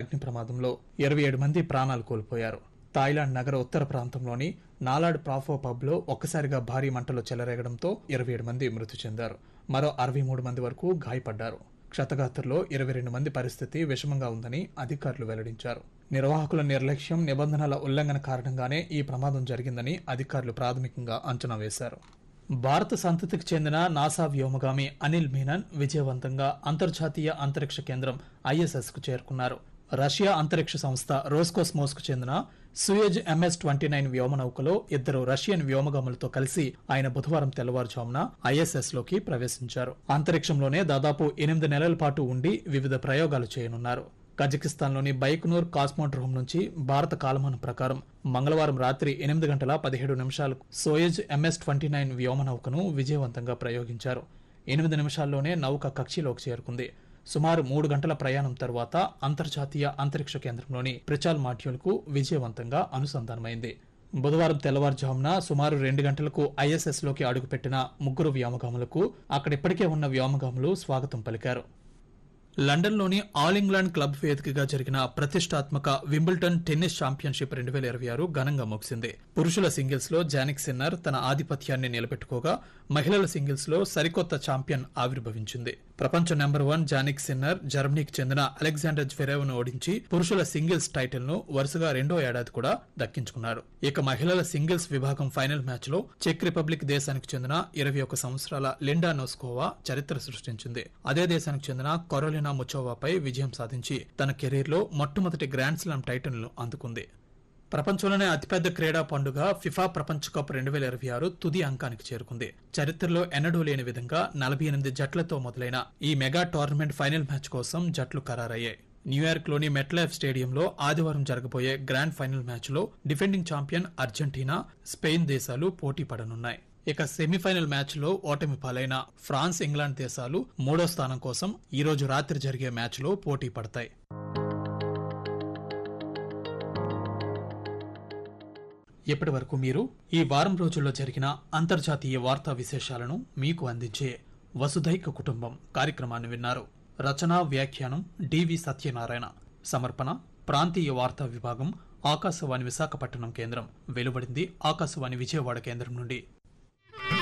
అగ్ని ప్రమాదంలో ఇరవై ఏడు మంది ప్రాణాలు కోల్పోయారు థాయిలాండ్ నగర ఉత్తర ప్రాంతంలోని నాలాడ్ ప్రాఫో పబ్లో ఒక్కసారిగా భారీ మంటలు చెలరేగడంతో ఇరవై ఏడు మంది మృతి చెందారు మరో అరవై మూడు మంది వరకు గాయపడ్డారు క్షతగాత్రుల్లో ఇరవై రెండు మంది పరిస్థితి విషమంగా ఉందని అధికారులు వెల్లడించారు నిర్వాహకుల నిర్లక్ష్యం నిబంధనల ఉల్లంఘన కారణంగానే ఈ ప్రమాదం జరిగిందని అధికారులు ప్రాథమికంగా అంచనా వేశారు భారత సంతతికి చెందిన నాసా వ్యోమగామి అనిల్ మీనన్ విజయవంతంగా అంతర్జాతీయ అంతరిక్ష కేంద్రం ఐఎస్ఎస్ కు చేరుకున్నారు రష్యా అంతరిక్ష సంస్థ రోస్కోస్మోస్ కు చెందిన సుయేజ్ ఎంఎస్ ట్వంటీ నైన్ వ్యోమనౌకలో ఇద్దరు రష్యన్ వ్యోమగాములతో కలిసి ఆయన బుధవారం తెల్లవారుజామున ఐఎస్ఎస్ లోకి ప్రవేశించారు అంతరిక్షంలోనే దాదాపు ఎనిమిది నెలల పాటు ఉండి వివిధ ప్రయోగాలు చేయనున్నారు కజకిస్తాన్లోని బైక్నూర్ కాస్మోడ్రోమ్ నుంచి భారత కాలమానం ప్రకారం మంగళవారం రాత్రి ఎనిమిది గంటల పదిహేడు నిమిషాలకు సోయజ్ ఎంఎస్ ట్వంటీ నైన్ వ్యోమనౌకను విజయవంతంగా ప్రయోగించారు ఎనిమిది నిమిషాల్లోనే నౌక కక్షిలోకి చేరుకుంది సుమారు మూడు గంటల ప్రయాణం తర్వాత అంతర్జాతీయ అంతరిక్ష కేంద్రంలోని ప్రిచాల్ మాడ్యూల్కు విజయవంతంగా అనుసంధానమైంది బుధవారం తెల్లవారుజామున సుమారు రెండు గంటలకు ఐఎస్ఎస్ లోకి అడుగుపెట్టిన ముగ్గురు వ్యోమగాములకు అక్కడిప్పటికే ఉన్న వ్యోమగాములు స్వాగతం పలికారు లండన్లోని ఆల్ ఇంగ్లాండ్ క్లబ్ వేదికగా జరిగిన ప్రతిష్టాత్మక వింబుల్టన్ టెన్నిస్ ఛాంపియన్షిప్ రెండు వేల ఇరవై ఆరు ఘనంగా ముగిసింది పురుషుల సింగిల్స్ లో జానిక్ సిన్నర్ తన ఆధిపత్యాన్ని నిలబెట్టుకోగా మహిళల సింగిల్స్ లో సరికొత్త ఛాంపియన్ ఆవిర్భవించింది ప్రపంచ నెంబర్ వన్ జానిక్ సిన్నర్ జర్మనీకి చెందిన అలెగ్జాండర్ జ్వెరేవ్ ను ఓడించి పురుషుల సింగిల్స్ టైటిల్ ను వరుసగా రెండో ఏడాది కూడా దక్కించుకున్నారు ఇక మహిళల సింగిల్స్ విభాగం ఫైనల్ మ్యాచ్ లో చెక్ రిపబ్లిక్ దేశానికి చెందిన ఇరవై ఒక సంవత్సరాల లిండా నోస్కోవా చరిత్ర సృష్టించింది అదే దేశానికి చెందిన కొరోలినా ముచోవాపై విజయం సాధించి తన కెరీర్ లో మొట్టమొదటి గ్రాండ్ స్లామ్ టైటిల్ ను అందుకుంది ప్రపంచంలోనే అతిపెద్ద క్రీడా పండుగ ఫిఫా ప్రపంచ కప్ రెండు వేల ఇరవై ఆరు తుది అంకానికి చేరుకుంది చరిత్రలో ఎన్నడూ లేని విధంగా నలభై ఎనిమిది జట్లతో మొదలైన ఈ మెగా టోర్నమెంట్ ఫైనల్ మ్యాచ్ కోసం జట్లు ఖరారయ్యాయి న్యూయార్క్ లోని మెట్లైఫ్ స్టేడియంలో ఆదివారం జరగబోయే గ్రాండ్ ఫైనల్ మ్యాచ్ లో డిఫెండింగ్ ఛాంపియన్ అర్జెంటీనా స్పెయిన్ దేశాలు పోటీ పడనున్నాయి ఇక సెమీఫైనల్ మ్యాచ్ లో ఓటమి పాలైన ఫ్రాన్స్ ఇంగ్లాండ్ దేశాలు మూడో స్థానం కోసం ఈ రోజు రాత్రి జరిగే మ్యాచ్ లో పోటీ పడతాయి ఇప్పటి వరకు మీరు ఈ వారం రోజుల్లో జరిగిన అంతర్జాతీయ వార్తా విశేషాలను మీకు అందించే వసుధైక కుటుంబం కార్యక్రమాన్ని విన్నారు రచనా వ్యాఖ్యానం డివి సత్యనారాయణ సమర్పణ ప్రాంతీయ వార్తా విభాగం ఆకాశవాణి విశాఖపట్నం కేంద్రం వెలువడింది ఆకాశవాణి విజయవాడ కేంద్రం నుండి